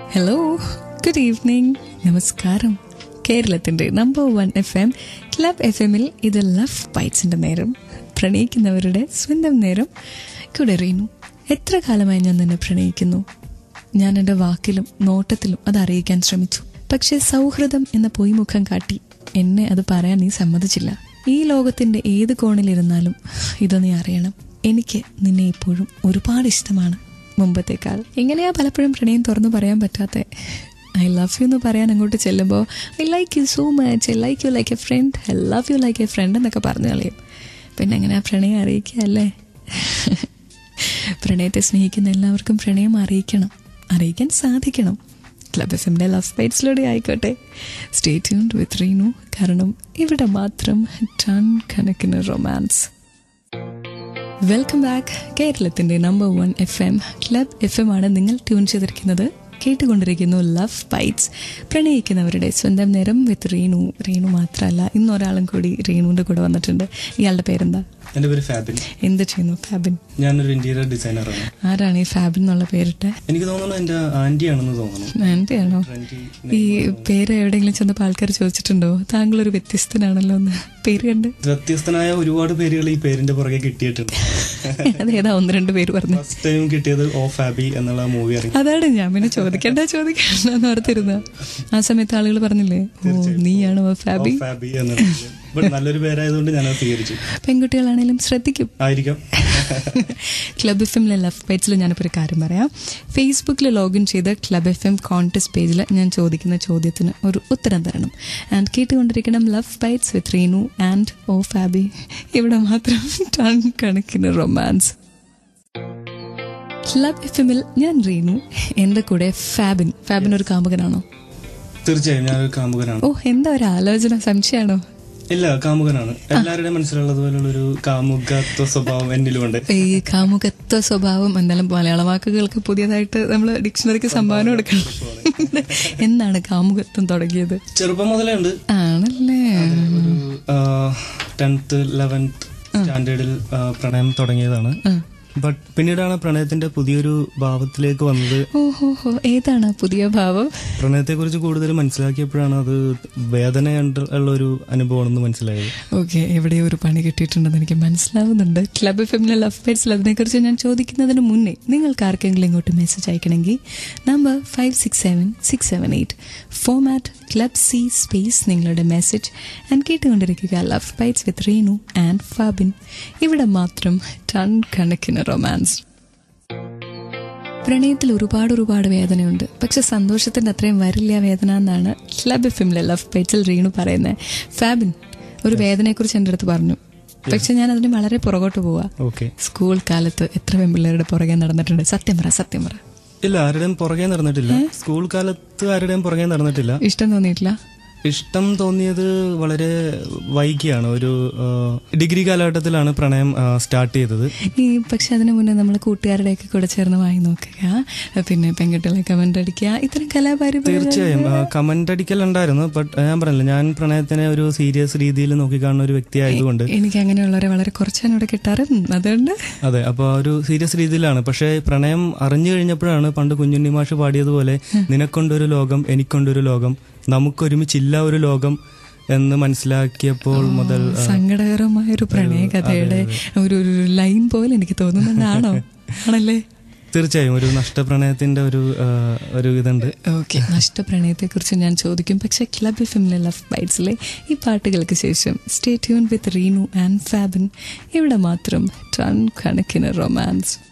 Hello good evening നമസ്കാരം കേരളത്തിന്റെ number one F M club F എമ്മിൽ ഇത് ലവ് ബൈറ്റ്സിന്റെ നേരം പ്രണയിക്കുന്നവരുടെ സ്വന്തം നേരം കുടറിയുന്നു എത്ര കാലമായി ഞാൻ നിന്നെ പ്രണയിക്കുന്നു ഞാൻ എൻ്റെ വാക്കിലും നോട്ടത്തിലും അത് അറിയിക്കാൻ ശ്രമിച്ചു പക്ഷേ സൗഹൃദം എന്ന പൊയ്മുഖം കാട്ടി എന്നെ അത് പറയാൻ നീ സമ്മതിച്ചില്ല ഈ ലോകത്തിന്റെ ഏത് കോണിലിരുന്നാലും ഇത് നീ അറിയണം എനിക്ക് നിന്നെ ഇപ്പോഴും ഒരുപാട് ഇഷ്ടമാണ് മുമ്പത്തേക്കാൾ എങ്ങനെയാ പലപ്പോഴും പ്രണയം തുറന്നു പറയാൻ പറ്റാത്ത ഐ ലവ് യു എന്ന് പറയാൻ അങ്ങോട്ട് ചെല്ലുമ്പോൾ I like you so much I like you like a friend I love you like a friend എന്നൊക്കെ പറഞ്ഞു കളയും പിന്നെ എങ്ങനെയാ പ്രണയം അറിയിക്കുക അല്ലേ പ്രണയത്തെ സ്നേഹിക്കുന്ന എല്ലാവർക്കും പ്രണയം അറിയിക്കണം അറിയിക്കാൻ സാധിക്കണം ക്ലബ് എഫ് എമ്മിൻ്റെ ലവ് ബൈറ്റ്സിലൂടെ ആയിക്കോട്ടെ സ്റ്റേ ട്യൂൺഡ് വിത്ത് റീനു കാരണം ഇവിടെ മാത്രം ടൺ കണക്കിന് റൊമാൻസ് വെൽക്കം ബാക്ക് കേരളത്തിന്റെ number one F M club F M ആണ് നിങ്ങൾ ട്യൂൺ ചെയ്തിരിക്കുന്നത് കേട്ടുകൊണ്ടിരിക്കുന്നു ലവ് ബൈറ്റ്സ് പ്രണയിക്കുന്നവരുടെ സ്വന്തം നേരം വിത്ത് റീനു റീനു മാത്രമല്ല ഇന്നൊരാളും കൂടി റീനുവിന്റെ കൂടെ വന്നിട്ടുണ്ട് ഇയാളുടെ പേരെന്താ എൻ്റെ പേര് ഫാബിൻ എന്ത് ചെയ്യുന്നു ഫാബിൻ ഞാനൊരു ഇന്റീരിയർ ഡിസൈനറാണ് ആരാണ് ഈ ഫാബിൻ എന്നുള്ള പേരിട്ട് എനിക്ക് തോന്നുന്നു എൻ്റെ ആന്റി ആണെന്ന് തോന്നുന്നു എൻ്റെ ആണോ ആന്റി ഈ പേര് എവിടെയെങ്കിലും ചെന്നപ്പോൾ ആൾക്കാർ ചോദിച്ചിട്ടുണ്ടോ താങ്കൾ ഒരു വ്യത്യസ്തനാണല്ലോ എന്ന് പേര് കണ്ട് വ്യത്യസ്തനായ ഒരുപാട് പേരുകൾ ഈ പേരിന്റെ പുറകെ കിട്ടിയിട്ടുണ്ട് അതേതാ ഒന്ന് രണ്ട് പേര് പറഞ്ഞു ഫസ്റ്റ് ടൈം കിട്ടിയത് ഓ ഫാബി എന്നുള്ള മൂവി ഇറങ്ങി അതാണ് ഞാൻ പിന്നെ ചോദിക്കണ്ട ചോദിക്കണ്ട എന്ന് ഓർത്തിരുന്ന ആ സമയത്ത് ആളുകൾ പറഞ്ഞില്ലേ ഓ നീയാണോ ആ ഓ ഫാബി ഫാബി എന്നുള്ള ബട്ട് നല്ലൊരു പേരായതുകൊണ്ട് ഞാനത് സ്വീകരിച്ചു പെൺകുട്ടികളാണേലും ശ്രദ്ധിക്കും ആയിരിക്കാം ക്ലബ് എഫ് എമ്മിലെ ലവ് പേജിൽ ഞാനിപ്പോൾ ഒരു കാര്യം പറയാം ഫേസ്ബുക്കിൽ ലോഗിൻ ചെയ്ത് ക്ലബ് എഫ് എം കോൺടെസ്റ്റ് പേജിൽ ഞാൻ ചോദിക്കുന്ന ചോദ്യത്തിന് ഒരു ഉത്തരം തരണം ആൻഡ് കേട്ടുകൊണ്ടിരിക്കണം love bites with Reenu and oh Fabi ഇവിടെ മാത്രം ടൺ കണക്കിന് റൊമാൻസ് ക്ലബ് എഫ് എമ്മിൽ ഞാൻ റീനു എൻ്റെ കൂടെ ഫാബിൻ ഫാബിൻ ഒരു കാമുകനാണോ തീർച്ചയായും ഞാനൊരു കാമുകനാണ് ഓ എന്താ ഒരു ആലോചന സംശയമാണോ ഇല്ല കാമുകനാണ് എല്ലാവരുടെയും മനസ്സിലുള്ളത് പോലുള്ള ഒരു കാമുകത്വ സ്വഭാവം എന്നിലുമുണ്ട് ഈ കാമുകത്വ സ്വഭാവം എന്തായാലും മലയാള വാക്കുകൾക്ക് പുതിയതായിട്ട് നമ്മൾ ഡിക്ഷണറിക്ക് സംഭാവന കൊടുക്കണം എന്നാണ് കാമുകത്വം തുടങ്ങിയത് ചെറുപ്പം മുതലേ ഉണ്ട് ആണല്ലേ ഒരു ടെൻത്ത് ലെവൻത്ത് സ്റ്റാൻഡേർഡിൽ ആ, പ്രണയം തുടങ്ങിയതാണ് ആ. ബട്ട് പിന്നീടാണ് പ്രണയത്തിന്റെ പുതിയൊരു ഭാവത്തിലേക്ക് വന്നത് ഓഹോ ഹോ ഏതാണ് ആ പുതിയ ഭാവം പ്രണയത്തെ കുറിച്ച് കൂടുതൽ മനസ്സിലാക്കിയപ്പോഴാണ് അത് വേദന ഉള്ള ഒരു അനുഭവമാണെന്ന് മനസ്സിലായത് ഓക്കെ എവിടെയോ ഒരു പണി കിട്ടിയിട്ടുണ്ടെന്ന് എനിക്ക് മനസ്സിലാവുന്നുണ്ട് ക്ലബ് എഫ് എമ്മിലെ ലവ് ബൈറ്റ്സിൽ അതിനെക്കുറിച്ച് ഞാൻ ചോദിക്കുന്നതിന് മുന്നേ നിങ്ങൾക്ക് ആർക്കെങ്കിലും ഇങ്ങോട്ട് മെസ്സേജ് അയക്കണമെങ്കിൽ number five six seven six seven eight format club C space നിങ്ങളുടെ മെസ്സേജ് ആൻഡ് കേട്ടുകൊണ്ടിരിക്കുക love bites with Reenu and Fabin ഇവിടെ മാത്രം ടൺ കണക്കിന് റൊമാൻസ് പ്രണയത്തിൽ ഒരുപാട് ഒരുപാട് വേദനയുണ്ട് പക്ഷെ സന്തോഷത്തിന്റെ അത്രയും വരില്ല വേദന എന്നാണ് ക്ലബ് എഫിമിലെ ലവ് പേജിൽ റീണു പറയുന്നത് ഫാബിൻ ഒരു വേദനയെക്കുറിച്ച് എൻ്റെ അടുത്ത് പറഞ്ഞു പക്ഷെ ഞാൻ അതിന് വളരെ പുറകോട്ട് പോവാ ഓക്കെ സ്കൂൾ കാലത്ത് എത്ര പെൺപിള്ളേരുടെ പുറകെ നടന്നിട്ടുണ്ട് സത്യം പറ സത്യം പറ ഇല്ല ആരുടെയും പുറകെ നടന്നിട്ടില്ല സ്കൂൾ കാലത്ത് ആരുടെയും പുറകെ നടന്നിട്ടില്ല ഇഷ്ടം തോന്നിയിട്ടില്ല ഇഷ്ടം തോന്നിയത് വളരെ വൈകിയാണ് ഒരു ആ, ഡിഗ്രി കാലഘട്ടത്തിലാണ് പ്രണയം ആ, സ്റ്റാർട്ട് ചെയ്തത് ഈ പക്ഷെ അതിനു മുന്നേ നമ്മൾ കൂട്ടുകാരുടെയൊക്കെ കൂടെ ചേർന്ന് വായി നോക്കുക പിന്നെ പെൺകുട്ടികളെ കമന്റ് അടിക്കുക ഇത്തരം കലാപാരി തീർച്ചയായും കമന്റ് അടിക്കൽ ഉണ്ടായിരുന്നു ബട്ട് ഞാൻ പറഞ്ഞില്ല ഞാൻ പ്രണയത്തിനെ ഒരു സീരിയസ് രീതിയിൽ നോക്കിക്കാണുന്ന ഒരു വ്യക്തി ആയതുകൊണ്ട് എനിക്ക് അങ്ങനെയുള്ളവരെ വളരെ കുറച്ചാണ് ഇവിടെ കിട്ടാറ് ഉം, അതുകൊണ്ട് അതെ അപ്പൊ ആ ഒരു സീരിയസ് രീതിയിലാണ് പക്ഷേ പ്രണയം അറിഞ്ഞു കഴിഞ്ഞപ്പോഴാണ് പണ്ട് കുഞ്ഞുണ്ണി മാഷ് പാടിയതുപോലെ നിനക്കൊണ്ടൊരു ലോകം എനിക്കൊണ്ടൊരു ലോകം നമുക്കൊരുമിച്ചില്ല ഒരു ലോകം എന്ന് മനസ്സിലാക്കിയപ്പോൾ മുതൽ ആ, സങ്കടകരമായ ഒരു പ്രണയ കഥയുടെ ഒരു ഒരു ലൈൻ പോലെ എനിക്ക് തോന്നുന്നുണ്ടാണോ ആണല്ലേ തീർച്ചയായും ഒരു നഷ്ടപ്രണയത്തിന്റെ ഒരു ആ, ഒരു ഇതുണ്ട് ഓക്കെ നഷ്ടപ്രണയത്തെക്കുറിച്ച് ഞാൻ ചോദിക്കും പക്ഷെ ക്ലബ് എഫിമിലെ ലവ് ബൈറ്റ്സിലെ ഈ പാട്ടുകൾക്ക് ശേഷം stay tune with Reenu and Fabin ഇവിടെ മാത്രം ടൺ കണക്കിന് റൊമാൻസ്